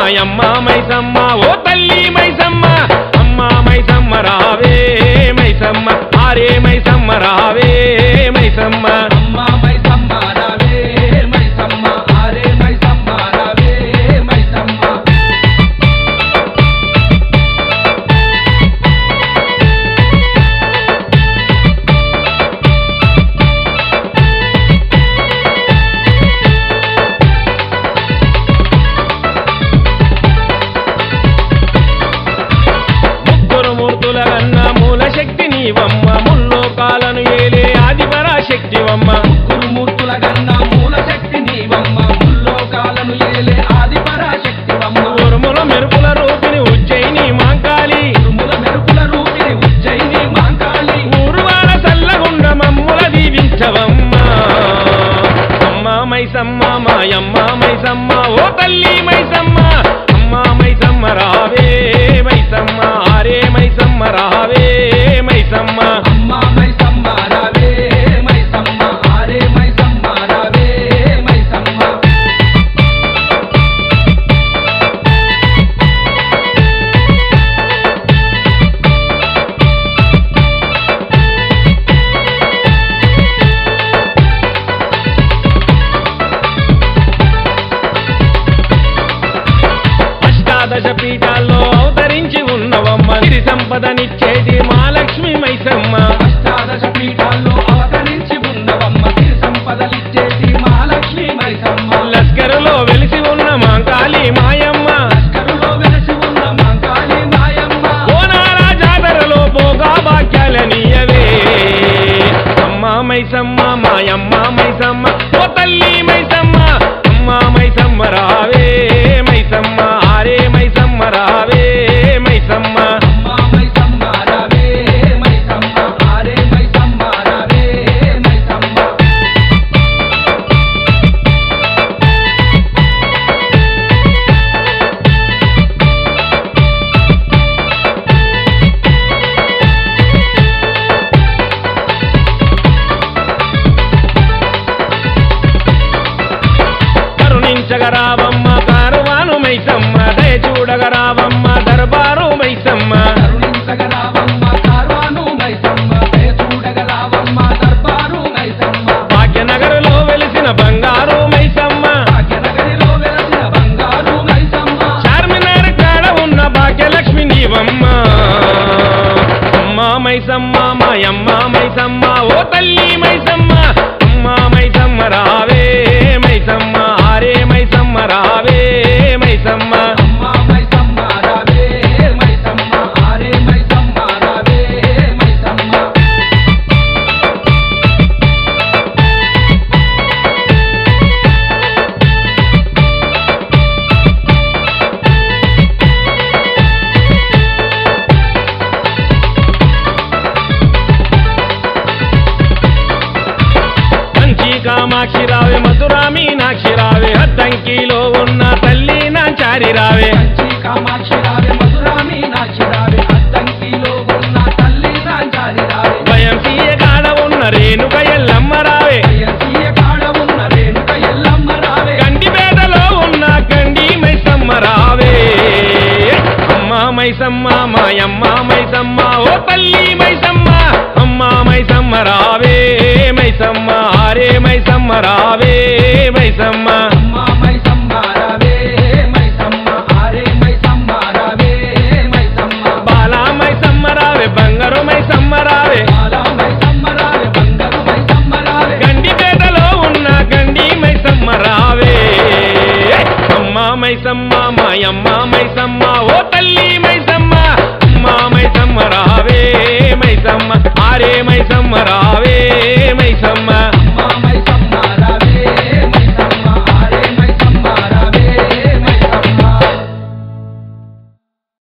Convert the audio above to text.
మాయమ్మ మైసమ్మ ఓ తల్లి మైసమ్మ అమ్మ మైసమ్మ రావే మైసమ్మ ఆరే మైసమ్మ రావే మైసమ్మ అమ్మ మైసమ్మ రావే మైసమ్మ ఆరే మైసమ్మ రావే మైసమ్మ ముగ్గురు మూర్తుల కన్న మూల శక్తి నీవమ్మ ముల్లోకాలను ఏలే ఆదిపరా శక్తివమ్మ గురుమూర్తుల గన్న మూల శక్తి నీవమ్మ ముల్లోకాలను ఏలే ఆది పరాశక్తివమ్మ ఉరుముల మెరుపుల రూపిని ఉజ్జయిని మాంకాలి ఉరుముల మెరుపుల రూపిణి ఉజ్జయిని మాంకాళి ఊరువాడ సల్లగుండ మమ్ముల దీవించవమ్మ అమ్మ మైసమ్మ మాయమ్మ మైసమ్మ ఓ తల్లి మైసమ్మ అమ్మ మైసమ్మ రావే మైసమ్మ ఆరే మైసమ్మ రావే మైసమ్మ అమ్మ మైసమ్మ రావే మైసమ్మ ఆరే మైసమ్మ రావే మైసమ్మ అష్టాదశ పీఠాల్లో అవతరించి ఉన్నవమ్మ సిరి సంపదనిచ్చేటి మహాలక్ష్మి మైసమ్మ అష్టాదశ పీఠాల్లో అవతరించి ఉన్నవమ్మ సిరి సంపదలిచ్చేటి మహాలక్ష్మి మైసమ్మ లస్కరులో వెలిసి ఉన్న మాంకాళి మాయమ్మ లష్కరులో వెలసి ఉన్న మాంకాళి మాయమ్మ ఓనాల జాతరలో పోగా భాగ్యాలనియవే అమ్మ మైసమ్మ మాయమ్మ మైసమ్మ ఓ తల్లి మైసమ్మ అమ్మ మైసమ్మ రావే మైసమ్మ ఆరే మైసమ్మ రావే మైసమ్మ అమ్మ మైసమ్మ రావే మైసమ్మ ఆరే మైసమ్మ రావే మైసమ్మ కరుణించగరావమ్మ కారువాను మైసమ్మ దయ చూడగరావమ్మ దర్బారు మైసమ్మ కరుణించగరావమ్మ కార్వాను మైసమ్మ దయ చూడగరావమ్మ దర్బారు మైసమ్మ భాగ్యనగరులో వెలిసిన బంగారు మైసమ్మ భాగ్యనగరిలో వెలసిన బంగారు మైసమ్మ చార్మినార్ కాడ ఉన్న భాగ్యలక్ష్మి నీవమ్మ అమ్మ మైసమ్మ మాయమ్మ మైసమ్మ ఓ తల్లి మైసమ్మ అమ్మ మైసమ్మ రావే మైసమ్మ ఆరే మైసమ్మ రావే మైసమ్మ అమ్మ మైసమ్మ రావే మైసమ్మ ఆరే మైసమ్మ రావే మైసమ్మ కంచి కామాక్షి రావే మధురా మీనాక్షి రావే అద్దంకిలో ఉన్న తల్లి నా చారి రావే కంచి కామాక్షి రావే మధురా మీనాక్షి రావే అద్దంకిలో ఉన్న తల్లి రాంచారి రావే భయం సీయ కాడ ఉన్న రేణుక ఎల్లమ్మ రావే అయ్యసీయ కాడ ఉన్న రేణుక ఎల్లమ్మ రావే గండిపేటలో ఉన్న గండి మైసమ్మ రావే అమ్మ మైసమ్మ మాయమ్మ మైసమ్మ ఓ తల్లి మైసమ్మ అమ్మ మైసమ్మ రావే మైసమ్మ ఆరే మైసమ్మ రావే మైసమ్మ అమ్మ మైసమ్మ రావే మైసమ్మ ఆరే మైసమ్మ రావే మైసమ్మ బాలా మైసమ్మ రావే బంగారు మైసమ్మ రావే బాలా మైసమ్మ రావే బంగారు మైసమ్మ రావే గండిపేటలో ఉన్న గండి మైసమ్మ రావే అమ్మ మైసమ్మ మాయమ్మ మైసమ్మ ఓ తల్లి మైసమ్మ అమ్మ మైసమ్మ రావే మైసమ్మ